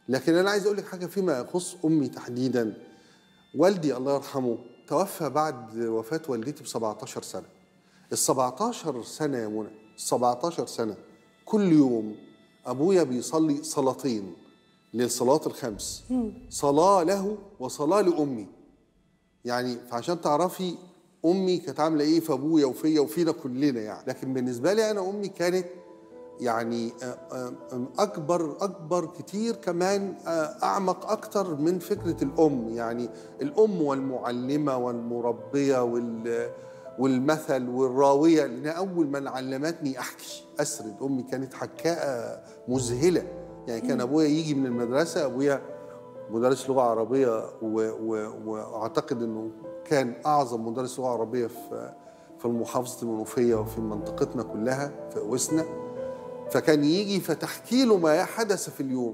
لكن انا عايز اقول لك حاجه فيما يخص امي تحديدا والدي الله يرحمه توفى بعد وفاه والدتي ب 17 سنه ال 17 سنه يا منى 17 سنه كل يوم ابويا بيصلي صلاتين للصلاه الخمس صلاه له وصلاه لامي يعني فعشان تعرفي امي كانت عامله ايه في ابويا وفيا وفينا كلنا يعني لكن بالنسبه لي انا امي كانت يعني آه، آه، اكبر اكبر كتير كمان آه، اعمق اكتر من فكره الام يعني الام والمعلمه والمربيه وال والمثل والراويه لان اول من علمتني احكي اسرد امي كانت حكاءه مذهله يعني كان ابويا يجي من المدرسه ابويا مدرس لغه عربيه و- و- واعتقد انه كان اعظم مدرس لغه عربيه في في المحافظه المنوفيه وفي منطقتنا كلها في وسنا فكان يجي فتحكي له ما حدث في اليوم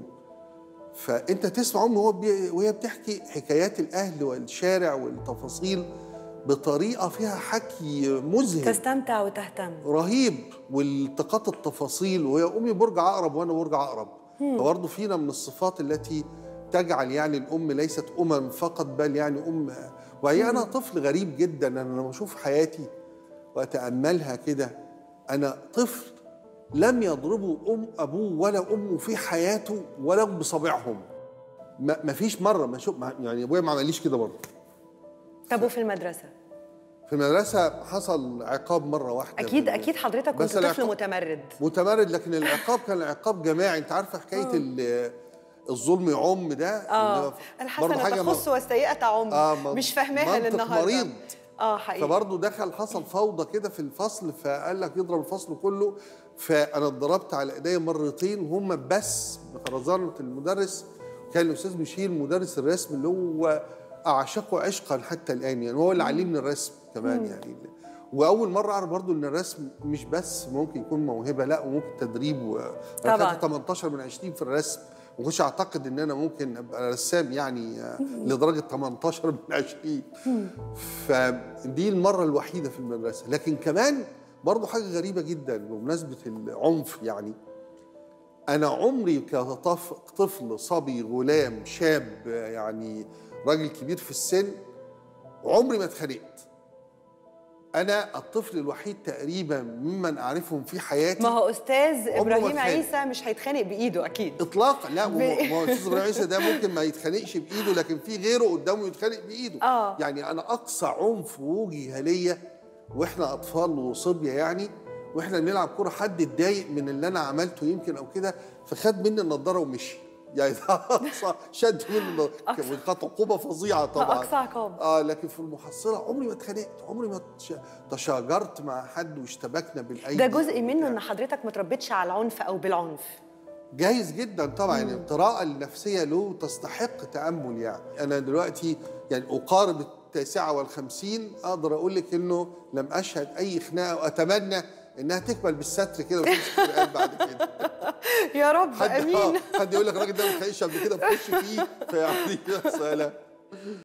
فانت تسمع امي وهو بي- وهي بتحكي حكايات الاهل والشارع والتفاصيل بطريقه فيها حكي مذهل تستمتع وتهتم رهيب والتقاط التفاصيل وهي امي برج عقرب وانا برج عقرب فبرضه فينا من الصفات التي تجعل يعني الام ليست اما فقط بل يعني ام وهي انا طفل غريب جدا انا لما اشوف حياتي واتاملها كده انا طفل لم يضربه ام ابوه ولا امه في حياته ولو بصابعهم ما ما فيش مره ما شوف ما- يعني ابويا ما عمليش كده برضه طب وفي المدرسه في المدرسه حصل عقاب مره واحده اكيد من- اكيد حضرتك كنت بس طفل العقاب- متمرد متمرد لكن العقاب كان عقاب جماعي انت عارفه حكايه ال- الظلم يعم ده اه اللي هو برضه الحسنه ما- تخص والسيئه تعم آه، ما- مش فاهماها منطق للنهارده مريض. اه حقيقي فبرضه دخل حصل فوضى كده في الفصل فقال لك يضرب الفصل كله فانا اتضربت على ايديا مرتين هم بس بخرزانه المدرس كان الاستاذ مشيل مدرس الرسم اللي هو اعشقه عشقا حتى الان يعني هو اللي علمني الرسم كمان يعني واول مره اعرف برضه ان الرسم مش بس ممكن يكون موهبه لا وممكن تدريب و... أنا طبعاً. خدت 18 من 20 في الرسم ما كنتش اعتقد ان انا ممكن ابقى رسام يعني آه، لدرجه 18 من 20 فدي المره الوحيده في المدرسه لكن كمان برضه حاجه غريبه جدا بمناسبه العنف يعني انا عمري كطفل طفل صبي غلام شاب آه، يعني راجل كبير في السن عمري ما اتخانقت انا الطفل الوحيد تقريبا ممن اعرفهم في حياتي ما هو استاذ ما ابراهيم اتخانق. عيسى مش هيتخانق بايده اكيد اطلاقا لا ما ب- هو ما هو الاستاذ ابراهيم عيسى ده ممكن ما يتخانقش بايده لكن في غيره قدامه يتخانق بايده آه. يعني انا اقصى عنف وجه ليا واحنا اطفال وصبيه يعني واحنا بنلعب كوره حد اتضايق من اللي انا عملته يمكن او كده فخد مني النضاره ومشي يعني ده اقصى شد مني النضاره أقصى. وكانت عقوبه فظيعه طبعا أقصى عقاب. اه لكن في المحصله عمري ما اتخانقت عمري ما تش- تشاجرت مع حد واشتبكنا بالايدي ده جزء منه وبتاع. ان حضرتك ما تربيتش على العنف او بالعنف جايز جدا طبعا يعني القراءة النفسية له تستحق تأمل يعني أنا دلوقتي يعني أقارب التاسعة والخمسين أقدر أقول لك إنه لم أشهد أي خناقة وأتمنى إنها تكمل بالستر كده وتمسك الرقاب بعد كده يا رب حد امين آه، حد يقول لك الراجل ده ما اتخانقش قبل كده فخش فيه فيعني يا سلام